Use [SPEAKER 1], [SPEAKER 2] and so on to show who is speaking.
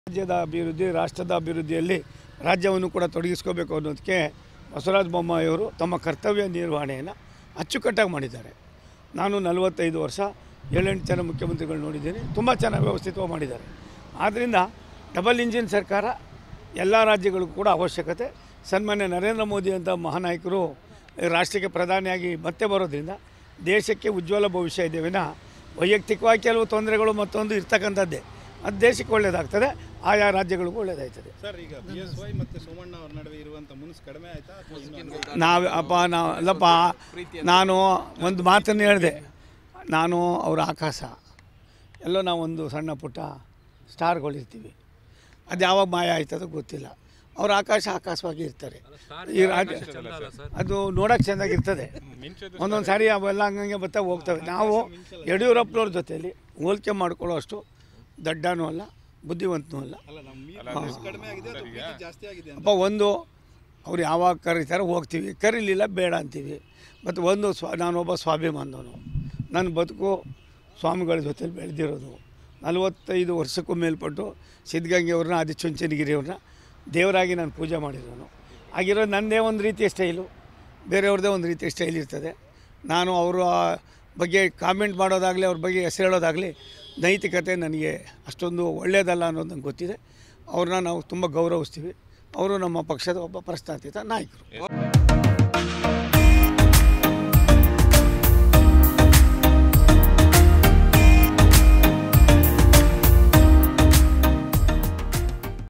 [SPEAKER 1] ರಾಜ್ಯದ ಅಭಿವೃದ್ಧಿ ರಾಷ್ಟ್ರದ ಅಭಿವೃದ್ಧಿಯಲ್ಲಿ ರಾಜ್ಯವನ್ನು ಕೂಡ ತೊಡಗಿಸ್ಕೋಬೇಕು ಅನ್ನೋದಕ್ಕೆ ಬಸವರಾಜ ಬೊಮ್ಮಾಯಿಯವರು ತಮ್ಮ ಕರ್ತವ್ಯ ನಿರ್ವಹಣೆಯನ್ನು ಅಚ್ಚುಕಟ್ಟಾಗಿ ಮಾಡಿದ್ದಾರೆ ನಾನು ನಲವತ್ತೈದು ವರ್ಷ ಏಳೆಂಟು ಜನ ಮುಖ್ಯಮಂತ್ರಿಗಳು ನೋಡಿದ್ದೀನಿ ತುಂಬ ಚೆನ್ನಾಗಿ ವ್ಯವಸ್ಥಿತವಾಗಿ ಮಾಡಿದ್ದಾರೆ ಆದ್ದರಿಂದ ಡಬಲ್ ಇಂಜಿನ್ ಸರ್ಕಾರ ಎಲ್ಲ ರಾಜ್ಯಗಳಿಗೂ ಕೂಡ ಅವಶ್ಯಕತೆ ಸನ್ಮಾನ್ಯ ನರೇಂದ್ರ ಮೋದಿ ಅಂತ ಮಹಾನಾಯಕರು ರಾಷ್ಟ್ರಕ್ಕೆ ಪ್ರಧಾನಿಯಾಗಿ ಮತ್ತೆ ಬರೋದ್ರಿಂದ ದೇಶಕ್ಕೆ ಉಜ್ವಲ ಭವಿಷ್ಯ ಇದೆ ವಿನ ವೈಯಕ್ತಿಕವಾಗಿ ಕೆಲವು ತೊಂದರೆಗಳು ಮತ್ತೊಂದು ಇರ್ತಕ್ಕಂಥದ್ದೇ ಅದು ದೇಶಕ್ಕೆ ಒಳ್ಳೆಯದಾಗ್ತದೆ ಆಯಾ ರಾಜ್ಯಗಳಿಗೂ ಒಳ್ಳೆಯದಾಗ್ತದೆ
[SPEAKER 2] ಸರ್ ಈಗ ಬಿ ಎಸ್ ವೈ ಮತ್ತು ಸೋಮಣ್ಣ ಅವ್ರ ನಡುವೆ ಇರುವಂತ ಮುನ್ಸ್ ಕಡಿಮೆ ಆಯ್ತಾ ಅಥವಾ ಇನ್ನೂ ಹಂಗೆ
[SPEAKER 1] ನಾವು ಅಪ್ಪ ನಾವು ಅಲ್ಲಪ್ಪ ನಾನು ಒಂದು ಮಾತನ್ನು ಹೇಳಿದೆ ನಾನು ಅವರ ಆಕಾಶ ಎಲ್ಲೋ ನಾವು ಒಂದು ಸಣ್ಣ ಪುಟ್ಟ ಸ್ಟಾರ್ಗಳಿರ್ತೀವಿ ಅದು ಯಾವಾಗ ಮಾಯ ಆಯ್ತದೋ ಗೊತ್ತಿಲ್ಲ ಅವ್ರ ಆಕಾಶ ಆಕಾಶವಾಗಿ ಇರ್ತಾರೆ ಈ ರಾಜ್ಯ ಅದು ನೋಡೋಕೆ ಚೆಂದಾಗಿರ್ತದೆ ಒಂದೊಂದು ಸಾರಿ ಅವೆಲ್ಲ ಹಂಗಂಗೆ ಬರ್ತಾ ಹೋಗ್ತವೆ ನಾವು ಯಡಿಯೂರಪ್ಪನವ್ರ ಜೊತೆಯಲ್ಲಿ ಹೋಲಿಕೆ ಮಾಡ್ಕೊಳ್ಳೋ ಅಷ್ಟು ದಡ್ಡನೂ ಅಲ್ಲ ಬುದ್ಧಿವಂತನೂ ಅಲ್ಲ
[SPEAKER 2] ಅಲ್ಲ ನಮ್ಮ ಮುನ್ಸ್ ಕಡಿಮೆ ಆಗಿದೆ ಅಥವಾ ಪ್ರೀತಿ ಜಾಸ್ತಿ ಆಗಿದೆ ಅಂತ
[SPEAKER 1] ಅಪ್ಪ ಒಂದು ಅವ್ರು ಯಾವಾಗ ಕರೀತಾರೆ ಹೋಗ್ತೀವಿ ಕರೀಲಿಲ್ಲ ಬೇಡ ಅಂತೀವಿ ಮತ್ತು ಒಂದು ಸ್ವ ನಾನೊಬ್ಬ ಸ್ವಾಭಿಮಾನದವನು ನನ್ನ ಬದುಕು ಸ್ವಾಮಿಗಳ ಜೊತೆಲಿ ಬೆಳೆದಿರೋದು ನಲವತ್ತೈದು ವರ್ಷಕ್ಕೂ ಮೇಲ್ಪಟ್ಟು ಸಿದ್ಧಗಂಗೆಯವ್ರನ್ನ ಆದಿಚುಂಚನಗಿರಿಯವ್ರನ್ನ ದೇವರಾಗಿ ನಾನು ಪೂಜೆ ಮಾಡಿರೋನು ಆಗಿರೋ ನನ್ನದೇ ಒಂದು ರೀತಿಯ ಸ್ಟೈಲು ಬೇರೆಯವ್ರದ್ದೇ ಒಂದು ರೀತಿಯ ಸ್ಟೈಲ್ ಇರ್ತದೆ ನಾನು ಅವರ ಬಗ್ಗೆ ಕಾಮೆಂಟ್ ಮಾಡೋದಾಗಲಿ ಅವ್ರ ಬಗ್ಗೆ ಹೆಸರು ಹೇಳೋದಾಗಲಿ ನೈತಿಕತೆ ನನಗೆ ಅಷ್ಟೊಂದು ಒಳ್ಳೆಯದಲ್ಲ ಅನ್ನೋದು ನಂಗೆ ಗೊತ್ತಿದೆ ಅವ್ರನ್ನ ನಾವು ತುಂಬ ಗೌರವಿಸ್ತೀವಿ ಅವರು ನಮ್ಮ ಪಕ್ಷದ ಒಬ್ಬ ಪ್ರಶ್ನಾತೀತ ನಾಯಕರು